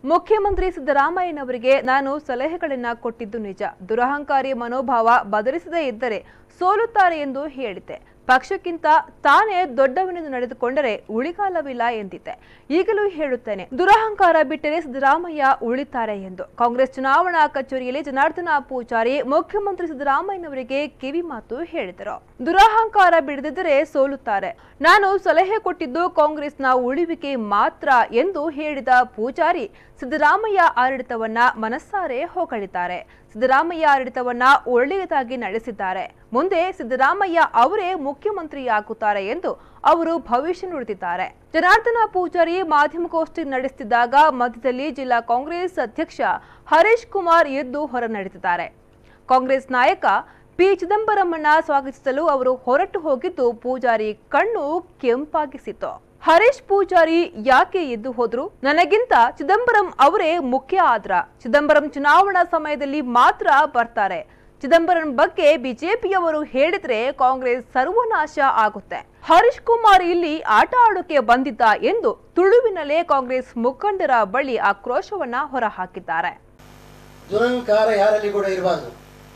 ಮುಖ್ಯಮಂತ್ರಿ ಸಿದ್ದರಾಮಯ್ಯನವರಿಗೆ ನಾನು ಸಲಹೆಗಳನ್ನ ಕೊಟ್ಟಿದ್ದು ನಿಜ ದುರಹಂಕಾರಿ ಮನೋಭಾವ ಬದಲಿಸದೇ ಇದ್ದರೆ ಸೋಲುತ್ತಾರೆ ಎಂದು ಹೇಳಿದ್ದೆ ಪಕ್ಷಕ್ಕಿಂತ ತಾನೇ ದೊಡ್ಡವನೆಂದು ನಡೆದುಕೊಂಡರೆ ಉಳಿಗಾಲವಿಲ್ಲ ಎಂದಿದ್ದೆ ಈಗಲೂ ಹೇಳುತ್ತೇನೆ ದುರಹಂಕಾರ ಬಿಟ್ಟರೆ ಸಿದ್ದರಾಮಯ್ಯ ಉಳಿತಾರೆ ಎಂದು ಕಾಂಗ್ರೆಸ್ ಚುನಾವಣಾ ಕಚೇರಿಯಲ್ಲಿ ಜನಾರ್ದನ ಪೂಜಾರಿ ಮುಖ್ಯಮಂತ್ರಿ ಸಿದ್ದರಾಮಯ್ಯನವರಿಗೆ ಕಿವಿ ಮಾತು ಹೇಳಿದರು ದುರಹಂಕಾರ ಬಿಡದಿದ್ದರೆ ಸೋಲುತ್ತಾರೆ ನಾನು ಸಲಹೆ ಕೊಟ್ಟಿದ್ದು ಕಾಂಗ್ರೆಸ್ನ ಉಳಿವಿಕೆ ಮಾತ್ರ ಎಂದು ಹೇಳಿದ ಪೂಜಾರಿ ಸಿದ್ದರಾಮಯ್ಯ ಆಡಳಿತವನ್ನ ಮನಸ್ಸಾರೆ ಹೊಗಳಿದ್ದಾರೆ ಸಿದ್ದರಾಮಯ್ಯ ಆಡಳಿತವನ್ನ ಒಳ್ಳೆಯದಾಗಿ ನಡೆಸಿದ್ದಾರೆ ಮುಂದೆ ಸಿದ್ದರಾಮಯ್ಯ ಅವರೇ ಮುಖ್ಯಮಂತ್ರಿಯಾಗುತ್ತಾರೆ ಎಂದು ಅವರು ಭವಿಷ್ಯ ನುಡಿದಿದ್ದಾರೆ ಜನಾರ್ದನ ಪೂಜಾರಿ ಮಾಧ್ಯಮಗೋಷ್ಠಿ ನಡೆಸುತ್ತಿದ್ದಾಗ ಮಧ್ಯದಲ್ಲಿ ಜಿಲ್ಲಾ ಕಾಂಗ್ರೆಸ್ ಅಧ್ಯಕ್ಷ ಹರೀಶ್ ಕುಮಾರ್ ಎದ್ದು ಹೊರ ನಡೆದಿದ್ದಾರೆ ಕಾಂಗ್ರೆಸ್ ನಾಯಕ ಪಿ ಚಿದಂಬರಮನ್ನ ಸ್ವಾಗತಿಸಲು ಅವರು ಹೊರಟು ಹೋಗಿದ್ದು ಪೂಜಾರಿ ಕಣ್ಣು ಕೆಂಪಾಗಿಸಿತು ಹರೀಶ್ ಪೂಜಾರಿ ಯಾಕೆ ಎದ್ದು ಹೋದ್ರು ನನಗಿಂತ ಚಿದಂಬರಂ ಅವರೇ ಮುಖ್ಯ ಆದ್ರ ಚಿದಂಬರಂ ಚುನಾವಣಾ ಸಮಯದಲ್ಲಿ ಮಾತ್ರ ಬರ್ತಾರೆ ಚಿದಂಬರಂ ಬಗ್ಗೆ ಬಿಜೆಪಿಯವರು ಹೇಳಿದ್ರೆ ಕಾಂಗ್ರೆಸ್ ಸರ್ವನಾಶ ಆಗುತ್ತೆ ಹರೀಶ್ ಕುಮಾರ್ ಇಲ್ಲಿ ಆಟ ಆಡೋಕೆ ಬಂದಿದ್ದ ಎಂದು ತುಳುವಿನಲ್ಲೇ ಕಾಂಗ್ರೆಸ್ ಮುಖಂಡರ ಬಳಿ ಆಕ್ರೋಶವನ್ನ ಹೊರಹಾಕಿದ್ದಾರೆ ದುರಂಕಾರ ಯಾರಲ್ಲಿ ಕೂಡ ಇರಬಾರ್ದು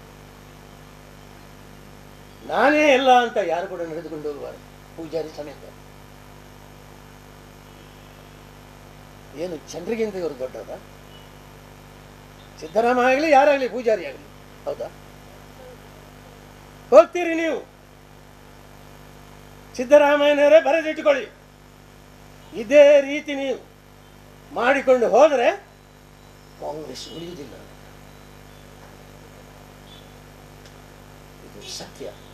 ನಾನೇ ಎಲ್ಲ ಅಂತ ಯಾರು ಕೂಡ ನಡೆದುಕೊಂಡು ಹೋಗಬಾರ್ದು ಪೂಜಾರಿ ಸಮೇತ ಏನು ಜನರಿಗಿಂತ ಇವರು ದೊಡ್ಡದ ಸಿದ್ದರಾಮ ಆಗಲಿ ಯಾರಾಗಲಿ ಪೂಜಾರಿ ಆಗಲಿ ಹೌದಾ ಹೋಗ್ತೀರಿ ನೀವು ಸಿದ್ದರಾಮಯ್ಯನವರೇ ಬರೆದಿಟ್ಟುಕೊಳ್ಳಿ ಇದೇ ರೀತಿ ನೀವು ಮಾಡಿಕೊಂಡು ಹೋದರೆ ಕಾಂಗ್ರೆಸ್ ಉಳಿಯುವುದಿಲ್ಲ ಇದು ಸತ್ಯ